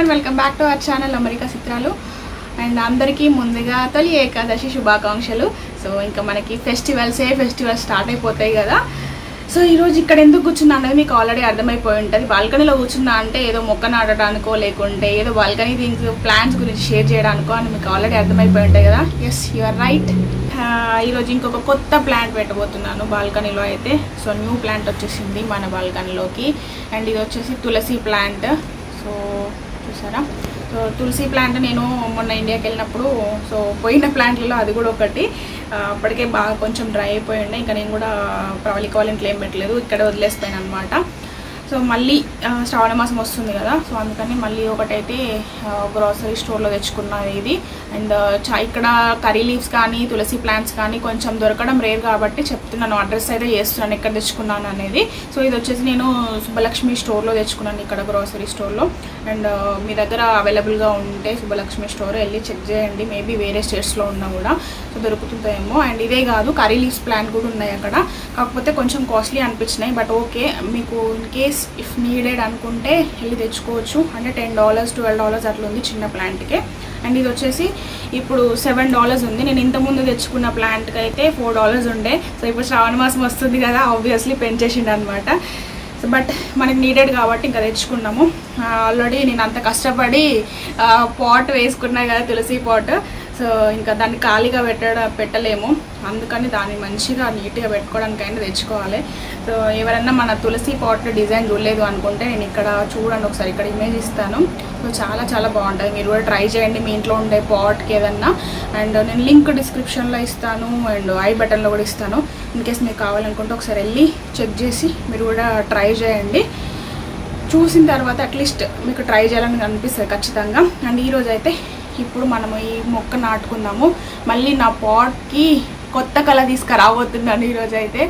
and welcome back to our channel America చిత్రాలు and అందరికీ ముందుగా తొలి ఏకాదశి శుభాకాంక్షలు సో ఇంకా మనకి ఫెస్టివల్స్ ఏ ఫెస్టివల్స్ స్టార్ట్ అయిపోతాయి కదా సో ఈరోజు ఇక్కడ ఎందుకు కూర్చున్నా అనేది మీకు ఆల్రెడీ అర్థమైపోయి ఉంటుంది బాల్కనీలో కూర్చున్నా అంటే ఏదో మొక్క నాటడానికో లేకుంటే ఏదో బాల్కనీ థింగ్స్ ప్లాన్స్ గురించి షేర్ చేయడానికో అని మీకు ఆల్రెడీ అర్థమైపోయి ఉంటాయి కదా ఎస్ యు ఆర్ రైట్ ఈరోజు ఇంకొక కొత్త ప్లాంట్ పెట్టబోతున్నాను బాల్కనీలో అయితే సో న్యూ ప్లాంట్ వచ్చేసింది మన బాల్కనీలోకి అండ్ ఇది వచ్చేసి తులసి ప్లాంట్ సో చూసారా సో తులసి ప్లాంట్ నేను మొన్న ఇండియాకి వెళ్ళినప్పుడు సో పోయిన ప్లాంట్లలో అది కూడా ఒకటి ఆ, అప్పటికే బాగా కొంచెం డ్రై అయిపోయి ఉండే ఇంకా నేను కూడా ప్రవళిక వాళ్ళ ఇంట్లో ఏం పెట్టలేదు ఇక్కడ వదిలేసిపోయాను అనమాట సో మళ్ళీ ఆ, శ్రావణ మాసం వస్తుంది కదా సో అందుకని మళ్ళీ ఒకటైతే గ్రాసరీ స్టోర్లో తెచ్చుకున్నది ఇది అండ్ చా ఇక్కడ కర్రీ లీవ్స్ కానీ తులసి ప్లాంట్స్ కానీ కొంచెం దొరకడం రేర్ కాబట్టి చెప్తున్నాను అడ్రస్ అయితే చేస్తున్నాను ఎక్కడ తెచ్చుకున్నాను అనేది సో ఇది వచ్చేసి నేను శుభలక్ష్మి స్టోర్లో తెచ్చుకున్నాను ఇక్కడ గ్రాసరీ స్టోర్లో అండ్ మీ దగ్గర అవైలబుల్గా ఉంటే శుభలక్ష్మి స్టోర్ వెళ్ళి చెక్ చేయండి మేబీ వేరే స్టేట్స్లో ఉన్నా కూడా సో దొరుకుతుందేమో అండ్ ఇదే కాదు కర్రీ లీవ్స్ ప్లాంట్ కూడా ఉన్నాయి అక్కడ కాకపోతే కొంచెం కాస్ట్లీ అనిపించినాయి బట్ ఓకే మీకు ఇన్ కేస్ ఇఫ్ నీడెడ్ అనుకుంటే వెళ్ళి తెచ్చుకోవచ్చు అంటే టెన్ డాలర్స్ ట్వెల్వ్ డాలర్స్ అట్లా ఉంది చిన్న ప్లాంట్కే అండ్ ఇది వచ్చేసి ఇప్పుడు సెవెన్ డాలర్స్ ఉంది నేను ఇంతకుముందు తెచ్చుకున్న ప్లాంట్కి అయితే ఫోర్ డాలర్స్ ఉండే సో ఇప్పుడు శ్రావణ మాసం వస్తుంది కదా ఆబ్వియస్లీ పెంచేసిండు అనమాట సో బట్ మనకి నీడెడ్ కాబట్టి ఇంకా తెచ్చుకున్నాము ఆల్రెడీ నేను అంత కష్టపడి పాట్ వేసుకున్నా కదా తులసి పాట్ సో ఇంకా దాన్ని ఖాళీగా పెట్టడ పెట్టలేము అందుకని దాన్ని మంచిగా నీట్గా పెట్టుకోవడానికైనా తెచ్చుకోవాలి సో ఎవరైనా మన తులసి పాట్ డిజైన్ చూడలేదు అనుకుంటే నేను ఇక్కడ చూడండి ఒకసారి ఇక్కడ ఇమేజ్ ఇస్తాను సో చాలా చాలా బాగుంటుంది మీరు కూడా ట్రై చేయండి మీ ఇంట్లో ఉండే పాట్కి ఏదన్నా అండ్ నేను లింక్ డిస్క్రిప్షన్లో ఇస్తాను అండ్ ఐ బటన్లో కూడా ఇస్తాను ఇన్ కేస్ మీకు కావాలనుకుంటే ఒకసారి వెళ్ళి చెక్ చేసి మీరు కూడా ట్రై చేయండి చూసిన తర్వాత అట్లీస్ట్ మీకు ట్రై చేయాలని అనిపిస్తుంది ఖచ్చితంగా అండ్ ఈరోజు అయితే ఇప్పుడు మనము ఈ మొక్క నాటుకుందాము మళ్ళీ నా పాట్కి కొత్త కళ తీసుకురాబోతున్నాను ఈరోజు అయితే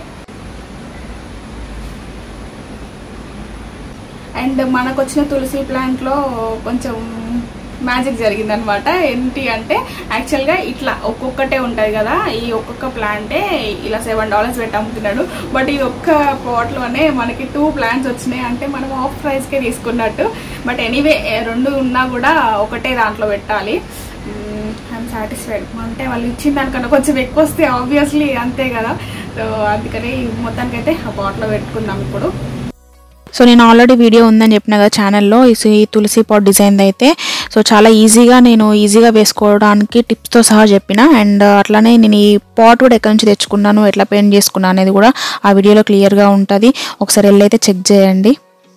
అండ్ మనకు వచ్చిన తులసి ప్లాంట్లో కొంచెం మ్యాజిక్ జరిగిందనమాట ఏంటి అంటే యాక్చువల్గా ఇట్లా ఒక్కొక్కటే ఉంటుంది కదా ఈ ఒక్కొక్క ప్లాంటే ఇలా సెవెన్ డాలర్స్ పెట్టి అమ్ముతున్నాడు బట్ ఈ ఒక్క పాట్లోనే మనకి టూ ప్లాంట్స్ వచ్చినాయి అంటే మనం ఆఫ్ ప్రైస్కే తీసుకున్నట్టు బట్ ఎనీవే రెండు ఉన్నా కూడా ఒకటే దాంట్లో పెట్టాలి ఐఎమ్ సాటిస్ఫైడ్ అంటే వాళ్ళు ఇచ్చిన దానికన్నా కొంచెం ఎక్కువ వస్తే ఆబ్వియస్లీ అంతే కదా సో అందుకని మొత్తానికైతే ఆ పాట్లో పెట్టుకుందాం ఇప్పుడు సో నేను ఆల్రెడీ వీడియో ఉందని చెప్పిన కదా ఛానల్లో ఈ తులసి పాట్ డిజైన్ అయితే సో చాలా ఈజీగా నేను ఈజీగా వేసుకోవడానికి టిప్స్తో సహా చెప్పిన అండ్ అట్లానే నేను ఈ పాట్ కూడా ఎక్కడి నుంచి తెచ్చుకున్నాను ఎట్లా పెయింట్ చేసుకున్నాను అనేది కూడా ఆ వీడియోలో క్లియర్గా ఉంటుంది ఒకసారి వెళ్ళైతే చెక్ చేయండి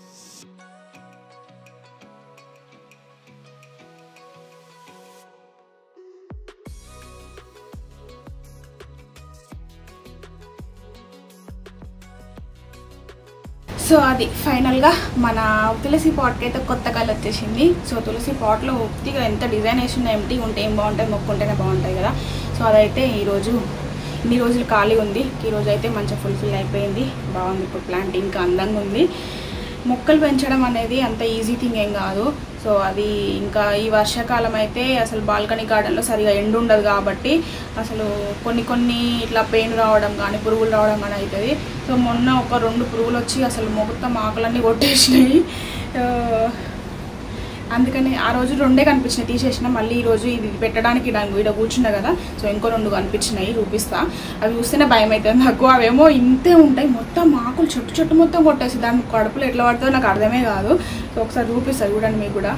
సో అది ఫైనల్గా మన తులసి పాట్కి అయితే కొత్త కలర్ వచ్చేసింది సో తులసి పాట్లో ఉత్తిగా ఎంత డిజైన్ వేసిన ఎంటీ ఉంటే ఏం బాగుంటుంది మొక్కుంటేనే బాగుంటాయి కదా సో అదైతే ఈరోజు ఇన్ని రోజులు ఖాళీ ఉంది ఈరోజు అయితే మంచిగా ఫుల్ఫిల్ అయిపోయింది బాగుంది ఇప్పుడు ప్లాంట్ ఇంకా అందంగా ఉంది మొక్కలు పెంచడం అనేది అంత ఈజీ థింగ్ ఏం కాదు సో అది ఇంకా ఈ వర్షాకాలం అయితే అసలు బాల్కనీ గార్డెన్లో సరిగా ఎండు ఉండదు కాబట్టి అసలు కొన్ని కొన్ని ఇట్లా పెయిన్ రావడం కానీ పురుగులు రావడం కానీ అవుతుంది సో మొన్న ఒక రెండు పురుగులు వచ్చి అసలు మొత్తం ఆకులన్నీ కొట్టేసినాయి ఆ, అందుకని ఆ రోజు రెండే కనిపించినాయి తీసేసిన మళ్ళీ ఈ రోజు ఇది పెట్టడానికి నాకు వీడ కూర్చున్నా కదా సో ఇంకో రెండు కనిపించినాయి చూపిస్తా అవి చూస్తేనే భయం అవుతుంది నాకు అవేమో ఇంతే ఉంటాయి మొత్తం ఆకులు చుట్టు చుట్టు మొత్తం కొట్టేసి దాని కడుపులో ఎట్లా పడుతుందో నాకు అర్థమే కాదు సో ఒకసారి చూపిస్తా చూడండి మీకు కూడా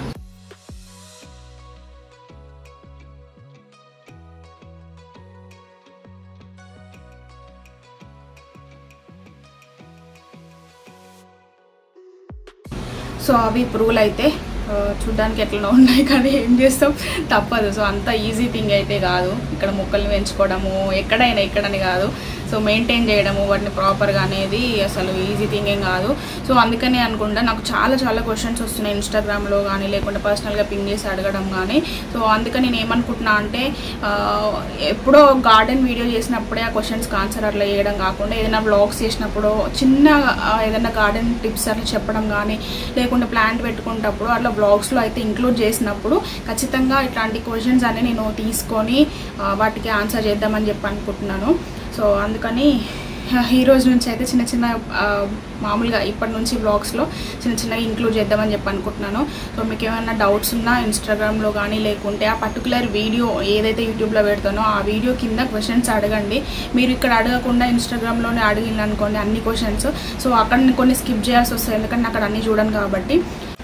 సో అవి పురుగులు అయితే ఆ, చూడ్డానికి ఎట్లనో ఉన్నాయి కానీ ఏం చేస్తాం తప్పదు సో అంత ఈజీ థింగ్ అయితే కాదు ఇక్కడ మొక్కల్ని పెంచుకోవడము ఎక్కడైనా ఎక్కడని కాదు సో మెయింటైన్ చేయడము వాటిని ప్రాపర్గా అనేది అసలు ఈజీ థింగ్ ఏం కాదు సో అందుకనే అనుకుంటా నాకు చాలా చాలా క్వశ్చన్స్ వస్తున్నాయి ఇన్స్టాగ్రామ్లో కానీ లేకుంటే పర్సనల్గా పింగ్ చేసి అడగడం కానీ సో అందుకని నేను ఏమనుకుంటున్నా అంటే ఆ, ఎప్పుడో గార్డెన్ వీడియో చేసినప్పుడే ఆ క్వశ్చన్స్కి ఆన్సర్ అట్లా చేయడం కాకుండా ఏదైనా బ్లాగ్స్ చేసినప్పుడు చిన్న ఆ, ఏదైనా గార్డెన్ టిప్స్ అట్లా చెప్పడం కానీ లేకుంటే ప్లాంట్ పెట్టుకునేటప్పుడు అట్లా బ్లాగ్స్లో అయితే ఇంక్లూడ్ చేసినప్పుడు ఖచ్చితంగా ఇట్లాంటి క్వశ్చన్స్ అన్ని నేను తీసుకొని ఆ, వాటికి ఆన్సర్ చేద్దామని చెప్పి అనుకుంటున్నాను సో అందుకని ఈ రోజు నుంచి అయితే చిన్న చిన్న ఆ, మామూలుగా ఇప్పటి నుంచి బ్లాగ్స్లో చిన్న చిన్నగా ఇంక్లూడ్ చేద్దామని చెప్పి అనుకుంటున్నాను సో మీకు ఏమైనా డౌట్స్ ఉన్నా ఇన్స్టాగ్రామ్లో కానీ లేకుంటే ఆ పర్టికులర్ వీడియో ఏదైతే యూట్యూబ్లో పెడతానో ఆ వీడియో కింద క్వశ్చన్స్ అడగండి మీరు ఇక్కడ అడగకుండా ఇన్స్టాగ్రామ్లోనే అడిగిన అనుకోండి అన్ని క్వశ్చన్స్ సో అక్కడ నేను కొన్ని స్కిప్ చేయాల్సి వస్తుంది ఎందుకంటే అక్కడ అన్ని చూడను కాబట్టి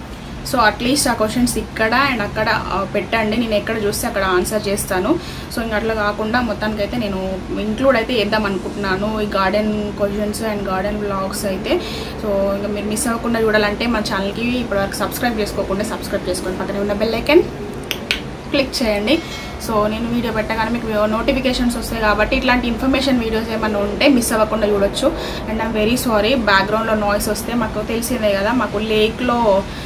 సో అట్లీస్ట్ ఆ క్వశ్చన్స్ ఇక్కడ అండ్ అక్కడ ఆ, పెట్టండి నేను ఎక్కడ చూస్తే అక్కడ ఆన్సర్ చేస్తాను సో ఇంకా అట్లా కాకుండా మొత్తానికైతే నేను ఇంక్లూడ్ అయితే చేద్దాం అనుకుంటున్నాను ఈ garden questions and garden blogs అయితే సో ఇంకా మీరు మిస్ అవ్వకుండా చూడాలంటే మా ఛానల్కి ఇప్పటివరకు సబ్స్క్రైబ్ చేసుకోకుండా సబ్స్క్రైబ్ చేసుకోండి పక్కనే ఉన్న బెల్ ఐకన్ క్లిక్ చేయండి సో నేను వీడియో పెట్టగానే మీకు నోటిఫికేషన్స్ వస్తాయి కాబట్టి ఇట్లాంటి ఇన్ఫర్మేషన్ వీడియోస్ ఏమైనా ఉంటే మిస్ అవ్వకుండా చూడొచ్చు అండ్ ఐమ్ వెరీ సారీ బ్యాక్గ్రౌండ్లో నాయిస్ వస్తే మాకు తెలిసిందే కదా మాకు లేక్లో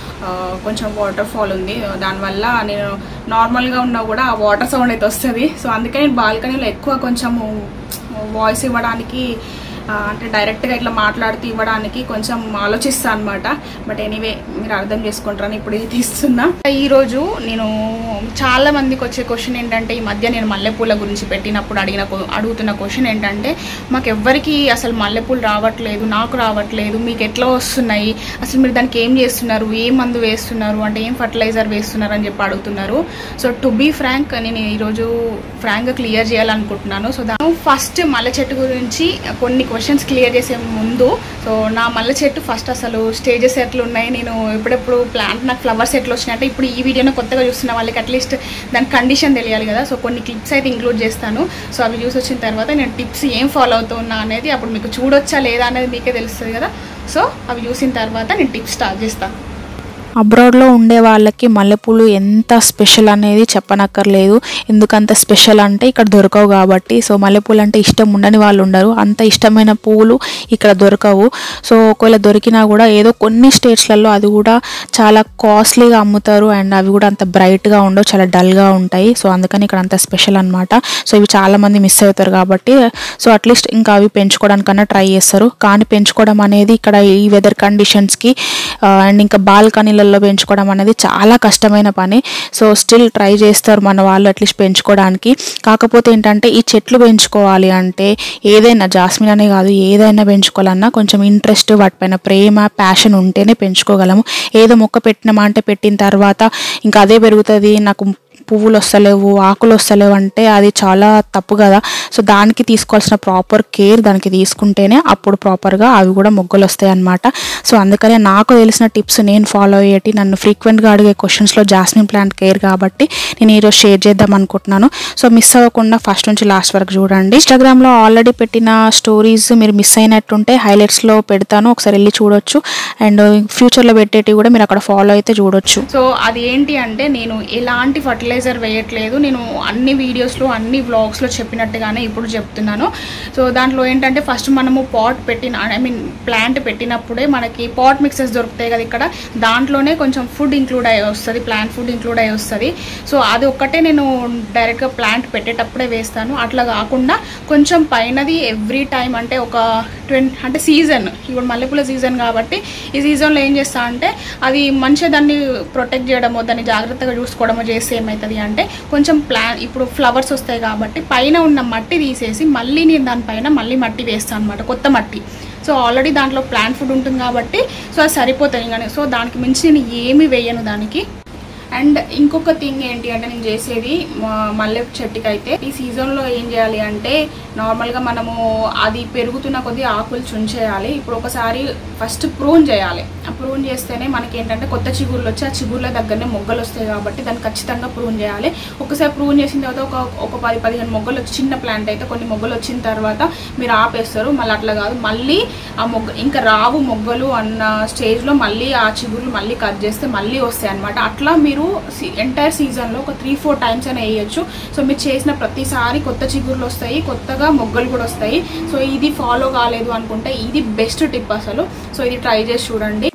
కొంచెం వాటర్ ఫాల్ ఉంది దానివల్ల నేను నార్మల్గా ఉన్నా కూడా ఆ వాటర్ సౌండ్ అయితే వస్తుంది సో అందుకే నేను బాల్కనీలో ఎక్కువ కొంచెము వాయిస్ ఇవ్వడానికి ఆ, అంటే డైరెక్ట్గా ఇట్లా మాట్లాడుతూ ఇవ్వడానికి కొంచెం ఆలోచిస్తాను అనమాట బట్ ఎనీవే మీరు అర్థం చేసుకుంటారని ఇప్పుడు ఇది తీస్తున్నా ఈరోజు నేను చాలా మందికి వచ్చే క్వశ్చన్ ఏంటంటే ఈ మధ్య నేను మల్లెపూల గురించి పెట్టినప్పుడు అడిగిన క్వ- అడుగుతున్న క్వశ్చన్ ఏంటంటే మాకు ఎవ్వరికి అసలు మల్లెపూలు రావట్లేదు నాకు రావట్లేదు మీకు ఎట్లా వస్తున్నాయి అసలు మీరు దానికి ఏం చేస్తున్నారు ఏ మందు వేస్తున్నారు అంటే ఏం ఫర్టిలైజర్ వేస్తున్నారు అని చెప్పి అడుగుతున్నారు సో టు బీ ఫ్రాంక్ నేను ఈరోజు ఫ్రాంక్గా క్లియర్ చేయాలనుకుంటున్నాను సో దా ఫస్ట్ మల్లె చెట్టు గురించి కొన్ని క్వశ్చన్స్ క్లియర్ చేసే ముందు సో నా మల్లె చెట్టు ఫస్ట్ అసలు స్టేజెస్ ఎట్లా ఉన్నాయి నేను ఎప్పుడెప్పుడు ప్లాంట్ నాకు ఫ్లవర్స్ ఎట్లా వచ్చినాయి అంటే ఇప్పుడు ఈ వీడియోని కొత్తగా చూస్తున్న వాళ్ళకి అట్లీస్ట్ దాని కండిషన్ తెలియాలి కదా సో కొన్ని క్లిప్స్ అయితే ఇంక్లూడ్ చేస్తాను సో అవి చూసి వచ్చిన తర్వాత నేను టిప్స్ ఏం ఫాలో అవుతున్నా అనేది అప్పుడు మీకు చూడొచ్చా లేదా అనేది మీకే తెలుస్తుంది కదా సో అవి చూసిన తర్వాత నేను టిప్స్ స్టార్ట్ చేస్తాను అబ్రాడ్లో ఉండే వాళ్ళకి మల్లెపూలు ఎంత స్పెషల్ అనేది చెప్పనక్కర్లేదు ఎందుకంత స్పెషల్ అంటే ఇక్కడ దొరకవు కాబట్టి సో మల్లెపూలు అంటే ఇష్టం ఉండని వాళ్ళు ఉండరు అంత ఇష్టమైన పూలు ఇక్కడ దొరకవు సో ఒకవేళ దొరికినా కూడా ఏదో కొన్ని స్టేట్స్లలో అది కూడా చాలా కాస్ట్లీగా అమ్ముతారు అండ్ అవి కూడా అంత బ్రైట్గా ఉండవు చాలా డల్గా ఉంటాయి సో అందుకని ఇక్కడ అంత స్పెషల్ అనమాట సో ఇవి చాలా మంది మిస్ అవుతారు కాబట్టి సో అట్లీస్ట్ ఇంకా అవి పెంచుకోవడానికన్నా ట్రై చేస్తారు కానీ పెంచుకోవడం అనేది ఇక్కడ ఈ వెదర్ కండిషన్స్కి అండ్ ఇంకా బాల్కనీలలో పెంచుకోవడం అనేది చాలా కష్టమైన పని సో స్టిల్ ట్రై చేస్తారు మన వాళ్ళు అట్లీస్ట్ పెంచుకోవడానికి కాకపోతే ఏంటంటే ఈ చెట్లు పెంచుకోవాలి అంటే ఏదైనా జాస్మిన్ అనే కాదు ఏదైనా పెంచుకోవాలన్నా కొంచెం ఇంట్రెస్ట్ వాటిపైన ప్రేమ ప్యాషన్ ఉంటేనే పెంచుకోగలము ఏదో మొక్క పెట్టినామా అంటే పెట్టిన తర్వాత ఇంకా అదే పెరుగుతుంది నాకు పువ్వులు వస్తలేవు ఆకులు వస్తలేవు అంటే అది చాలా తప్పు కదా సో దానికి తీసుకోవాల్సిన ప్రాపర్ కేర్ దానికి తీసుకుంటేనే అప్పుడు ప్రాపర్గా అవి కూడా మొగ్గలు వస్తాయి అన్నమాట సో అందుకనే నాకు తెలిసిన టిప్స్ నేను ఫాలో అయ్యేటి నన్ను ఫ్రీక్వెంట్గా అడిగే క్వశ్చన్స్లో జాస్మిన్ ప్లాంట్ కేర్ కాబట్టి నేను ఈరోజు షేర్ చేద్దాం అనుకుంటున్నాను సో మిస్ అవ్వకుండా ఫస్ట్ నుంచి లాస్ట్ వరకు చూడండి ఇన్స్టాగ్రామ్లో ఆల్రెడీ పెట్టిన స్టోరీస్ మీరు మిస్ అయినట్టుంటే హైలైట్స్లో పెడతాను ఒకసారి వెళ్ళి చూడొచ్చు అండ్ ఫ్యూచర్లో పెట్టేటివి కూడా మీరు అక్కడ ఫాలో అయితే చూడొచ్చు సో అది ఏంటి అంటే నేను ఎలాంటి ఫర్టిలైజర్ వేయట్లేదు నేను అన్ని వీడియోస్లో అన్ని వ్లాగ్స్లో చెప్పినట్టుగానే ఇప్పుడు చెప్తున్నాను సో దాంట్లో ఏంటంటే ఫస్ట్ మనము పాట్ పెట్టిన ఐ మీన్ ప్లాంట్ పెట్టినప్పుడే మనకి పాట్ మిక్సెస్ దొరుకుతాయి కదా ఇక్కడ దాంట్లోనే కొంచెం ఫుడ్ ఇంక్లూడ్ అయ్యి వస్తుంది ప్లాంట్ ఫుడ్ ఇంక్లూడ్ అయ్యి వస్తుంది సో అది ఒక్కటే నేను డైరెక్ట్గా ప్లాంట్ పెట్టేటప్పుడే వేస్తాను అట్లా కాకుండా కొంచెం పైనది ఎవ్రీ టైం అంటే ఒక ట్వంటీ అంటే సీజన్ ఇప్పుడు మల్లెపూల సీజన్ కాబట్టి ఈ సీజన్లో ఏం చేస్తా అంటే అది మంచిగా దాన్ని ప్రొటెక్ట్ చేయడమో దాన్ని జాగ్రత్తగా చూసుకోవడమో చేస్తే ఏమవుతుంది అంటే కొంచెం ప్లాన్ ఇప్పుడు ఫ్లవర్స్ వస్తాయి కాబట్టి పైన ఉన్న మట్టి తీసేసి మళ్ళీ నేను దానిపైన మళ్ళీ మట్టి వేస్తాను అనమాట కొత్త మట్టి సో ఆల్రెడీ దాంట్లో ప్లాంట్ ఫుడ్ ఉంటుంది కాబట్టి సో అది సరిపోతుంది ఇంకా సో దానికి మించి నేను ఏమి వేయను దానికి అండ్ ఇంకొక థింగ్ ఏంటి అంటే నేను చేసేది మ- మల్లె చెట్టుకి అయితే ఈ సీజన్లో ఏం చేయాలి అంటే నార్మల్గా మనము అది పెరుగుతున్న కొద్దీ ఆకులు చుంచేయాలి ఇప్పుడు ఒకసారి ఫస్ట్ ప్రూన్ చేయాలి ఆ ప్రూన్ చేస్తేనే మనకి ఏంటంటే కొత్త చిగుర్లు వచ్చి ఆ చిగుర్ల దగ్గరనే మొగ్గలు వస్తాయి కాబట్టి దాన్ని ఖచ్చితంగా ప్రూన్ చేయాలి ఒకసారి ప్రూన్ చేసిన తర్వాత ఒక ఒక పది పదిహేను మొగ్గలు వచ్చి చిన్న ప్లాంట్ అయితే కొన్ని మొగ్గలు వచ్చిన తర్వాత మీరు ఆపేస్తారు మళ్ళీ అట్లా కాదు మళ్ళీ ఆ మొగ్గ ఇంకా రావు మొగ్గలు అన్న స్టేజ్లో మళ్ళీ ఆ చిగుర్లు మళ్ళీ కట్ చేస్తే మళ్ళీ వస్తాయి అనమాట అట్లా మీరు ఎంటైర్ సీజన్లో ఒక త్రీ ఫోర్ టైమ్స్ అయినా వేయచ్చు సో మీరు చేసిన ప్రతిసారి కొత్త చిగుర్లు వస్తాయి కొత్తగా మొగ్గలు కూడా వస్తాయి సో ఇది ఫాలో కాలేదు అనుకుంటే ఇది బెస్ట్ టిప్ అసలు సో ఇది ట్రై చేసి చూడండి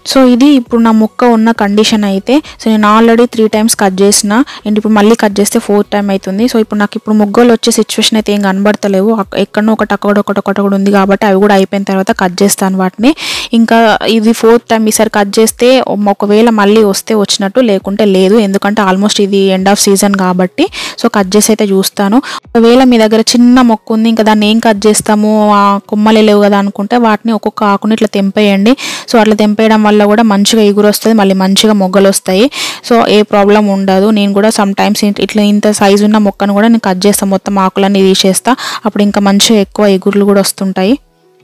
సో ఇది ఇప్పుడు నా ముక్క ఉన్న కండిషన్ అయితే సో నేను ఆల్రెడీ త్రీ టైమ్స్ కట్ చేసిన అండ్ ఇప్పుడు మళ్ళీ కట్ చేస్తే ఫోర్త్ టైం అవుతుంది సో ఇప్పుడు నాకు ఇప్పుడు ముగ్గలు వచ్చే సిచ్యువేషన్ అయితే ఏం కనబడతలేవు అక్క- ఎక్కడో ఒకటి అక్కడ ఒకటి ఒకటి ఒకటి ఉంది కాబట్టి అవి కూడా అయిపోయిన తర్వాత కట్ చేస్తాను వాటిని ఇంకా ఇది ఫోర్త్ టైం ఈసారి కట్ చేస్తే ఒకవేళ మళ్ళీ వస్తే వచ్చినట్టు లేకుంటే లేదు ఎందుకంటే ఆల్మోస్ట్ ఇది ఎండ్ ఆఫ్ సీజన్ కాబట్టి సో కట్ చేసి అయితే చూస్తాను ఒకవేళ మీ దగ్గర చిన్న మొక్క ఉంది ఇంకా దాన్ని ఏం కట్ చేస్తాము ఆ కొమ్మలే లేవు కదా అనుకుంటే వాటిని ఒక్కొక్క ఆకుని ఇట్లా తెంపేయండి సో అట్లా తెంపేయడం వల్ల కూడా మంచిగా ఎగురు వస్తుంది మళ్ళీ మంచిగా మొగ్గలు వస్తాయి సో ఏ ప్రాబ్లం ఉండదు నేను కూడా సమ్ టైమ్స్ ఇట్లా ఇంత సైజు ఉన్న మొక్కను కూడా నేను కట్ చేస్తాను మొత్తం ఆకులన్నీ తీసేస్తా అప్పుడు ఇంకా మంచిగా ఎక్కువ ఎగురులు కూడా వస్తుంటాయి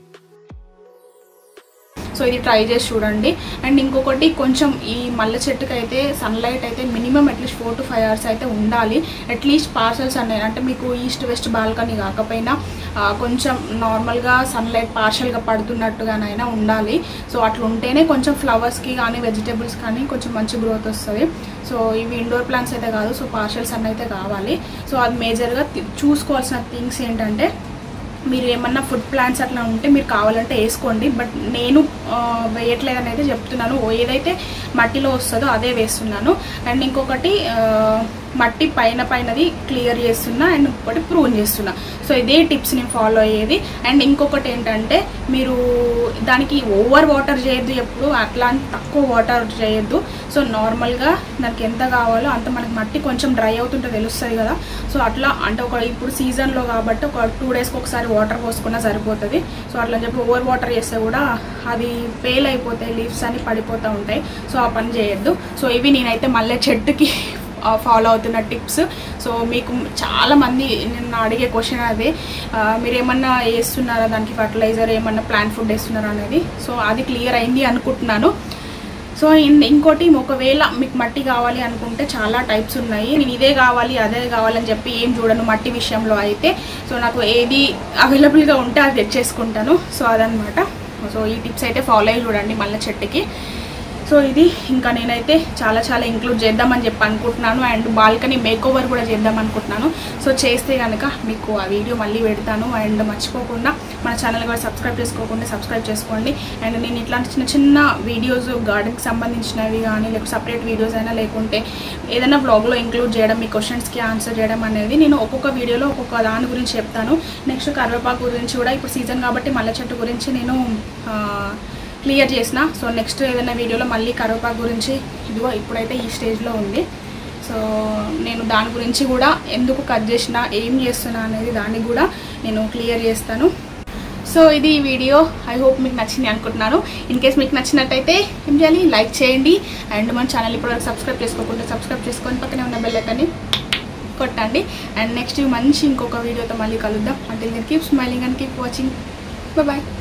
సో ఇది ట్రై చేసి చూడండి అండ్ ఇంకొకటి కొంచెం ఈ మల్లె చెట్టుకి అయితే సన్లైట్ అయితే minimum at least four to five hours అయితే ఉండాలి అట్లీస్ట్ పార్సల్స్ అనేవి అంటే మీకు ఈస్ట్ వెస్ట్ బాల్కనీ కాకపోయినా ఆ, కొంచెం నార్మల్గా సన్లైట్ పార్షల్గా పడుతున్నట్టుగానైనా ఉండాలి సో అట్లా ఉంటేనే కొంచెం ఫ్లవర్స్కి కానీ వెజిటేబుల్స్ కానీ కొంచెం మంచి గ్రోత్ వస్తుంది సో ఇవి ఇండోర్ ప్లాంట్స్ అయితే కాదు సో పార్షల్స్ అన్న అయితే కావాలి సో అది మేజర్గా చూసుకోవాల్సిన థింగ్స్ ఏంటంటే మీరు ఏమన్నా ఫుడ్ ప్లాంట్స్ అట్లా ఉంటే మీరు కావాలంటే వేసుకోండి బట్ నేను ఆ, వేయట్లేదని అయితే చెప్తున్నాను ఓ ఏదైతే మట్టిలో వస్తుందో అదే వేస్తున్నాను అండ్ ఇంకొకటి ఆ, మట్టి పైన పైనది క్లియర్ చేస్తున్నా అండ్ ఇంకొకటి ప్రూన్ చేస్తున్నా సో ఇదే టిప్స్ నేను ఫాలో అయ్యేది అండ్ ఇంకొకటి ఏంటంటే మీరు దానికి ఓవర్ వాటర్ చేయొద్దు ఎప్పుడు అట్లా అని తక్కువ వాటర్ చేయొద్దు సో నార్మల్గా దానికి ఎంత కావాలో అంత మనకి మట్టి కొంచెం డ్రై అవుతుంటే తెలుస్తుంది కదా సో అట్లా అంటే ఒక ఇప్పుడు సీజన్లో కాబట్టి ఒక టూ డేస్కి ఒకసారి వాటర్ పోసుకున్నా సరిపోతుంది సో అట్లా అని చెప్పి ఓవర్ వాటర్ చేస్తే కూడా అది ఫెయిల్ అయిపోతాయి లీవ్స్ అని పడిపోతూ ఉంటాయి సో ఆ పని చేయొద్దు సో ఇవి నేనైతే మళ్ళీ చెట్టుకి ఫాలో అవుతున్న టిప్స్ సో మీకు చాలా మంది నేను అడిగే క్వశ్చన్ అదే ఆ, మీరు ఏమన్నా వేస్తున్నారా దానికి ఫర్టిలైజర్ ఏమన్నా ప్లాంట్ ఫుడ్ వేస్తున్నారా అనేది సో అది క్లియర్ అయింది అనుకుంటున్నాను సో ఇన్- ఇంకోటి ఒకవేళ మీకు మట్టి కావాలి అనుకుంటే చాలా టైప్స్ ఉన్నాయి నేను ఇదే కావాలి అదే కావాలని చెప్పి ఏం చూడను మట్టి విషయంలో అయితే సో నాకు ఏది అవైలబుల్గా ఉంటే అది తెచ్చేసుకుంటాను సో అదనమాట సో ఈ టిప్స్ అయితే ఫాలో అయ్యి చూడండి మళ్ళీ చెట్టుకి సో ఇది ఇంకా నేనైతే చాలా చాలా ఇంక్లూడ్ చేద్దామని చెప్పి అనుకుంటున్నాను అండ్ బాల్కనీ మేక్ ఓవర్ కూడా చేద్దాం అనుకుంటున్నాను సో చేస్తే కనుక మీకు ఆ వీడియో మళ్ళీ పెడతాను అండ్ మర్చిపోకుండా మన ఛానల్ కూడా సబ్స్క్రైబ్ చేసుకోకుండా సబ్స్క్రైబ్ చేసుకోండి అండ్ నేను ఇట్లాంటి చిన్న చిన్న వీడియోస్ గార్డెన్కి సంబంధించినవి కానీ లేకపోతే సపరేట్ వీడియోస్ అయినా లేకుంటే ఏదైనా బ్లాగ్లో ఇంక్లూడ్ చేయడం మీ క్వశ్చన్స్కి ఆన్సర్ చేయడం అనేది నేను ఒక్కొక్క వీడియోలో ఒక్కొక్క దాని గురించి చెప్తాను నెక్స్ట్ కరివేపాకు గురించి కూడా ఇప్పుడు సీజన్ కాబట్టి మల్లె చెట్టు గురించి నేను ఆ, క్లియర్ చేసిన సో నెక్స్ట్ ఏదైనా వీడియోలో మళ్ళీ కరివేపాకు గురించి ఇదిగో ఇప్పుడైతే ఈ స్టేజ్లో ఉంది సో నేను దాని గురించి కూడా ఎందుకు కట్ చేసిన ఏం చేస్తున్నా అనేది దాన్ని కూడా నేను క్లియర్ చేస్తాను సో ఇది ఈ వీడియో ఐ హోప్ మీకు నచ్చింది అనుకుంటున్నాను ఇన్ కేస్ మీకు నచ్చినట్టయితే ఏం చేయాలి లైక్ చేయండి అండ్ మన ఛానల్ ఇప్పటివరకు సబ్స్క్రైబ్ చేసుకోకుండా సబ్స్క్రైబ్ చేసుకొని పక్కనే ఉన్న బెల్ ఐకాన్ని కొట్టండి అండ్ నెక్స్ట్ మంచి ఇంకొక వీడియోతో మళ్ళీ కలుద్దాం అంటే keep smiling and keep watching bye